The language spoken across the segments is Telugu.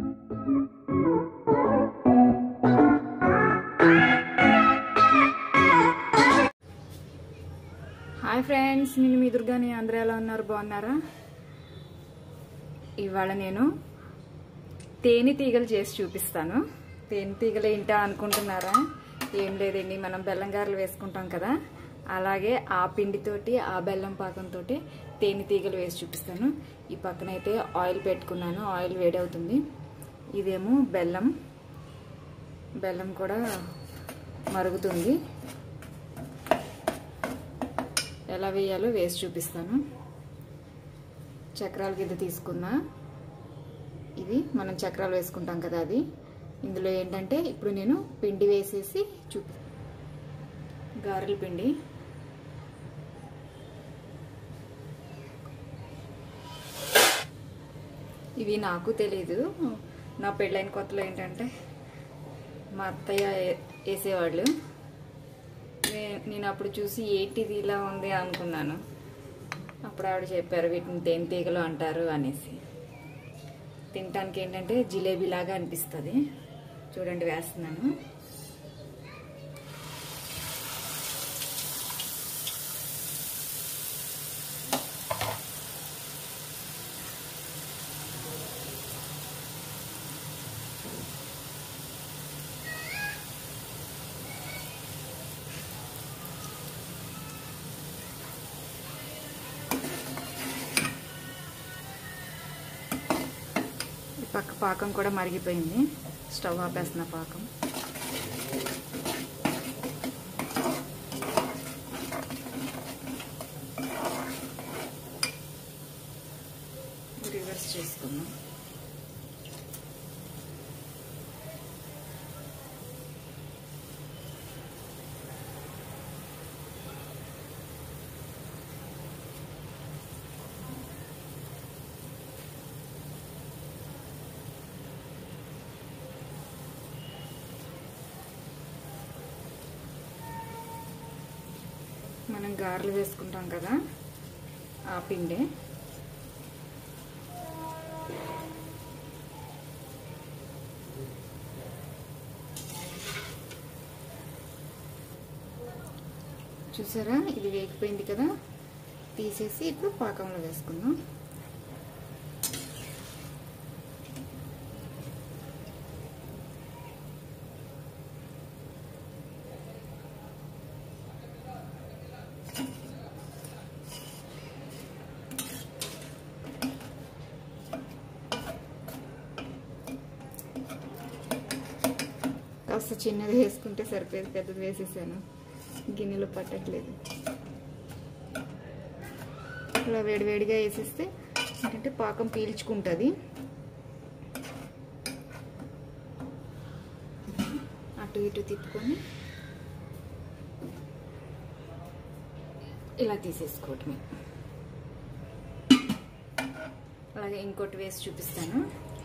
హాయ్ ఫ్రెండ్స్ నేను మీ దుర్గాని అందరూ ఎలా ఉన్నారు బాగున్నారా ఇవాళ నేను తేనె తీగలు చేసి చూపిస్తాను తేనె తీగలు ఏంటా అనుకుంటున్నారా ఏం లేదండి మనం బెల్లం గారెలు వేసుకుంటాం కదా అలాగే ఆ పిండితోటి ఆ బెల్లం పాకంతో తేనె తీగలు వేసి చూపిస్తాను ఈ పక్కన అయితే ఆయిల్ పెట్టుకున్నాను ఆయిల్ వేడవుతుంది ఇదేమో బెల్లం బెల్లం కూడా మరుగుతుంది ఎలా వేయాలో వేసి చూపిస్తాను చక్రాల గిద్ద తీసుకున్నా ఇది మనం చక్రాలు వేసుకుంటాం కదా అది ఇందులో ఏంటంటే ఇప్పుడు నేను పిండి వేసేసి చూపి గారెల పిండి ఇవి నాకు తెలీదు నా పెళ్ళైన కొత్తలో ఏంటంటే మా అత్తయ్య వేసేవాళ్ళు నేను అప్పుడు చూసి ఏంటిది ఇలా ఉంది అనుకున్నాను అప్పుడు ఆవిడ చెప్పారు వీటిని తేనె తీగలు అంటారు అనేసి తినటానికి ఏంటంటే జిలేబీ లాగా అనిపిస్తుంది చూడండి వేస్తున్నాను ఈ పక్క పాకం కూడా మరిగిపోయింది స్టవ్ ఆపేస్తున్న పాకం రివర్స్ చేసుకుందాం మనం గారెలు వేసుకుంటాం కదా ఆ పిండే చూసారా ఇది వేగిపోయింది కదా తీసేసి ఇప్పుడు పాకంలో వేసుకుందాం కాస్త చిన్నది వేసుకుంటే సరిపోయేది పెద్దది వేసేసాను గిన్నెలు పట్టట్లేదు ఇలా వేడివేడిగా వేసేస్తే ఏంటంటే పాకం పీల్చుకుంటుంది అటు ఇటు తిప్పుకొని ఇలా తీసేసుకోవటమే అలాగే ఇంకోటి వేసి చూపిస్తాను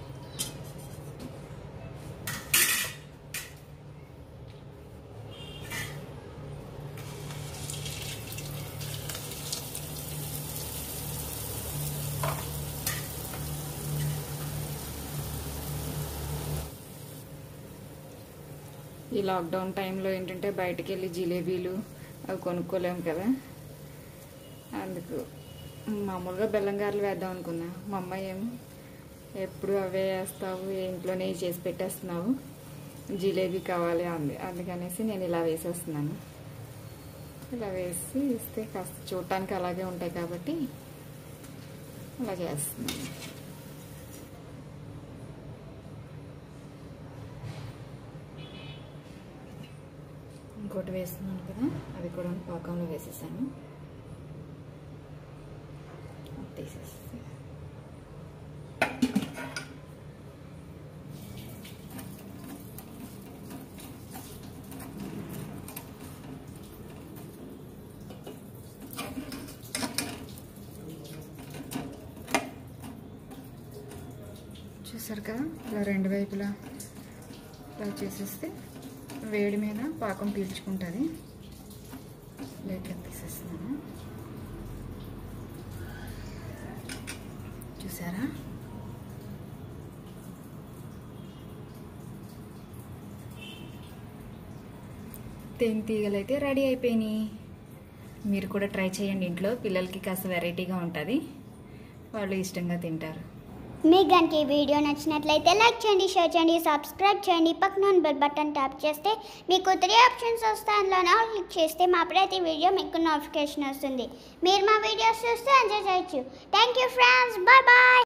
ఈ లాక్డౌన్ టైంలో ఏంటంటే బయటకు వెళ్ళి జిలేబీలు అవి కొనుక్కోలేము కదా అందుకు మామూలుగా బెల్లం గారెలు వేద్దాం అనుకున్నా మా అమ్మాయి ఏమో ఎప్పుడు అవే వేస్తావు ఇంట్లోనే చేసి పెట్టేస్తున్నావు జిలేబీ కావాలి అంది అందుకనేసి నేను ఇలా వేసేస్తున్నాను ఇలా వేసి ఇస్తే కాస్త చూడటానికి అలాగే ఉంటాయి కాబట్టి అలా చేస్తున్నాను ఇంకోటి వేస్తున్నాను కదా అది కూడా పాకంలో వేసేసాను తీసేసి చూసారు కదా ఇలా రెండు వైపులా ఇలా చేసేస్తే వేడి మీద పాకం పీల్చుకుంటుంది లేక తీసేస్తున్నాను చూసారా తేనె తీగలు అయితే రెడీ అయిపోయినాయి మీరు కూడా ట్రై చేయండి ఇంట్లో పిల్లలకి కాస్త వెరైటీగా ఉంటుంది వాళ్ళు ఇష్టంగా తింటారు మీకు కనుక ఈ వీడియో నచ్చినట్లయితే లైక్ చేయండి షేర్ చేయండి సబ్స్క్రైబ్ చేయండి పక్కన బెల్ బటన్ ట్యాప్ చేస్తే మీకు త్రీ ఆప్షన్స్ వస్తాయి అందులో ఆల్ క్లిక్ చేస్తే మా ప్రతి వీడియో మీకు నోటిఫికేషన్ వస్తుంది మీరు మా వీడియోస్ చూస్తే ఎంజాయ్ చేయొచ్చు thank you friends bye bye